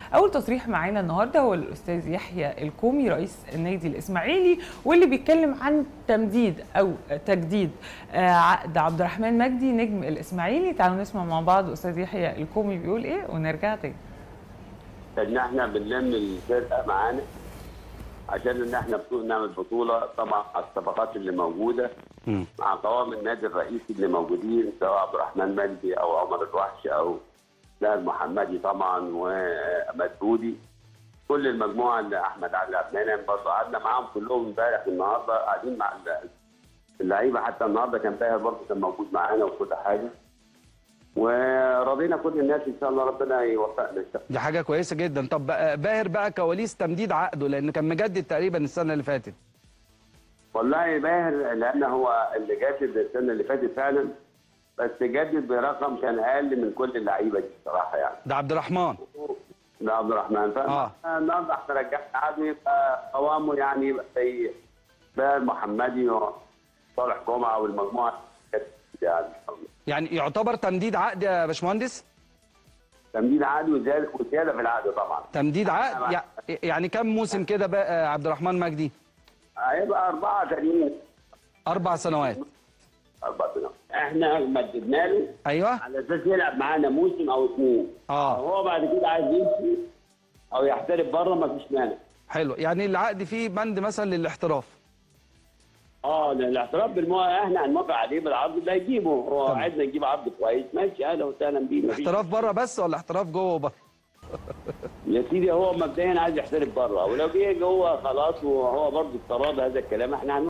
اول تصريح معانا النهارده هو الاستاذ يحيى الكومي رئيس النادي الاسماعيلي واللي بيتكلم عن تمديد او تجديد آه، عقد عبد الرحمن مجدي نجم الاسماعيلي تعالوا نسمع مع بعض استاذ يحيى الكومي بيقول ايه ونرجع تاني ان احنا بنلم الفرقه معانا عشان ان احنا بطول نعمل بطوله طبعا على الصفقات اللي موجوده مم. مع قوام النادي الرئيسي اللي موجودين سواء عبد الرحمن مجدي او عمر الوحش او لا المحمدي طبعا واماد بودي كل المجموعه اللي احمد علي عبدالله برضه قعدنا معاهم كلهم امبارح النهارده قاعدين مع اللعيبه حتى النهارده كان باهر برضه كان موجود معانا وكل حاجه ورضينا كل الناس ان شاء الله ربنا يوفقنا ان شاء الله دي حاجه كويسه جدا طب بقى باهر بقى كواليس تمديد عقده لان كان مجدد تقريبا السنه اللي فاتت والله باهر لان هو اللي جدد السنه اللي فاتت فعلا بس جدد برقم كان اقل من كل اللعيبه دي بصراحه يعني ده عبد الرحمن ده عبد الرحمن آه. فالنهارده احنا رجعنا عادي يبقى قوامه يعني يبقى زي باهر محمدي وصالح جمعه والمجموعه يعني إن شاء الله. يعني يعتبر تمديد عقد يا باشمهندس تمديد عادي وزياده وزياده في العقد طبعا تمديد عقد يع- يعني كم موسم كده بقى عبد الرحمن مجدي هيبقى اربعه تانيين اربع سنوات اربع سنوات احنا مددنا له ايوه على اساس يلعب معانا موسم او اثنين اه هو بعد كده عايز يمشي او يحترف بره مفيش مانع حلو يعني العقد فيه بند مثلا للاحتراف اه لأن الاحتراف بالموافقه احنا هنوافق عليه بالعرض اللي هيجيبه هو تمام. عايزنا نجيب عرض كويس ماشي اهلا وسهلا بيه مفيش احتراف بره بس ولا احتراف جوه وبره يا سيدي هو مبدئيا عايز يحترف بره ولو جه جوه خلاص وهو برضه اضطراب هذا الكلام احنا هنوافق